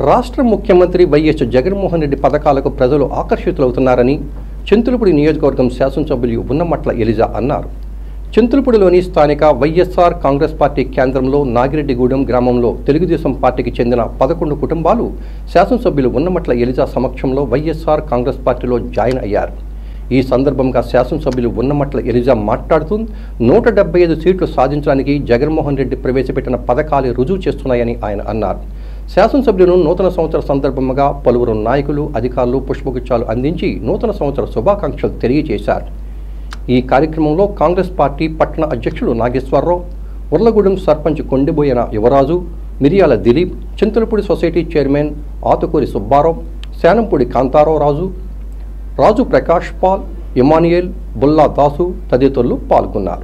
రాష్ట్ర ముఖ్యమంత్రి వైఎస్ జగన్మోహన్ రెడ్డి పథకాలకు ప్రజలు ఆకర్షితులవుతున్నారని చింతలపూడి నియోజకవర్గం శాసనసభ్యులు ఉన్నమట్ల ఎలిజా అన్నారు చింతలపూడిలోని స్థానిక వైఎస్ఆర్ కాంగ్రెస్ పార్టీ కేంద్రంలో నాగిరెడ్డిగూడెం గ్రామంలో తెలుగుదేశం పార్టీకి చెందిన పదకొండు కుటుంబాలు శాసనసభ్యులు ఉన్నమట్ల ఎలిజా సమక్షంలో వైఎస్ఆర్ కాంగ్రెస్ పార్టీలో జాయిన్ అయ్యారు ఈ సందర్భంగా శాసనసభ్యులు ఉన్నమట్ల ఎలిజా మాట్లాడుతూ నూట డెబ్బై ఐదు సీట్లు సాధించడానికి జగన్మోహన్ రెడ్డి ప్రవేశపెట్టిన పథకాలు రుజువు చేస్తున్నాయని ఆయన అన్నారు శాసనసభ్యులను నూతన సంవత్సర సందర్భంగా పలువురు నాయకులు అధికారులు పుష్పగుచ్చాలు అందించి నూతన సంవత్సర శుభాకాంక్షలు తెలియజేశారు ఈ కార్యక్రమంలో కాంగ్రెస్ పార్టీ పట్టణ అధ్యక్షులు Nageswararao ఉర్లగూడెం sarpanch Kondiboyana Yuvaraju Miriyala Dileep Chintalapudi society chairman Athukuri Subbarao Sanampudi Kantharao Raju Raju Prakash Paul Emmanuel Bulla Dasu తదితరులు పాల్గొన్నారు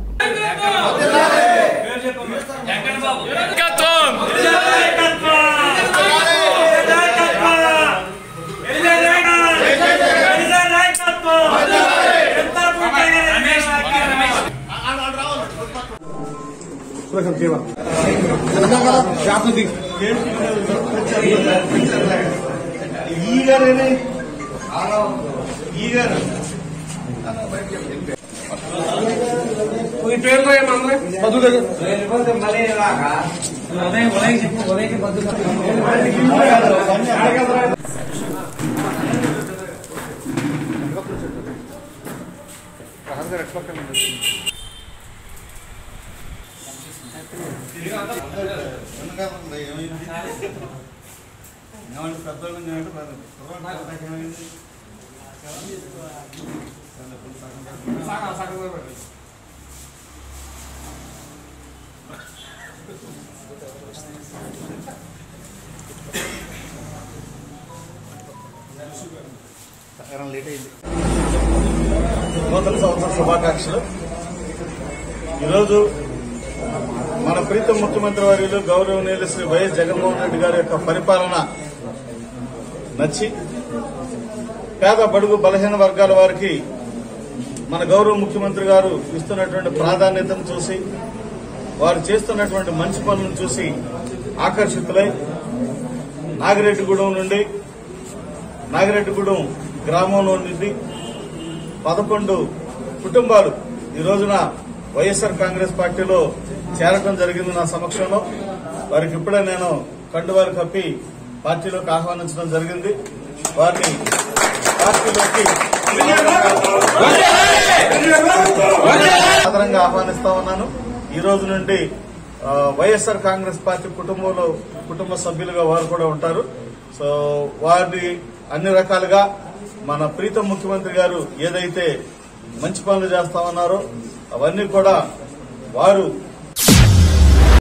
నాయకత్వం నూతన సంవత్సర శుభాకాంక్షలు ఈరోజు మన ప్రీతం ముఖ్యమంత్రి వర్యులు గౌరవనీయులు శ్రీ వైఎస్ జగన్మోహన్ రెడ్డి గారి యొక్క పరిపాలన నచ్చి పేద బడుగు బలహీన వర్గాల వారికి మన గౌరవ ముఖ్యమంత్రి గారు ఇస్తున్నటువంటి ప్రాధాన్యతను చూసి వారు చేస్తున్నటువంటి మంచి పనులను చూసి ఆకర్షితులై నాగిరెడ్డిగూడెం నుండి నాగిరెడ్డిగూడెం గ్రామంలో నుండి పదకొండు కుటుంబాలు ఈ రోజున వైఎస్ఆర్ కాంగ్రెస్ పార్టీలో చేరటం జరిగింది నా సమక్షంలో వారికి ఇప్పుడే నేను కండువారు కప్పి పార్టీలోకి ఆహ్వానించడం జరిగింది వారిని పార్టీలోకి సాదరంగా ఆహ్వానిస్తా ఉన్నాను ఈ రోజు నుండి ఆ, వైఎస్ఆర్ కాంగ్రెస్ పార్టీ కుటుంబంలో కుటుంబ సభ్యులుగా వారు కూడా ఉంటారు సో వారిని అన్ని రకాలుగా మన ప్రీతం ముఖ్యమంత్రి గారు ఏదైతే మంచి పనులు చేస్తా ఉన్నారో అవన్నీ కూడా వారు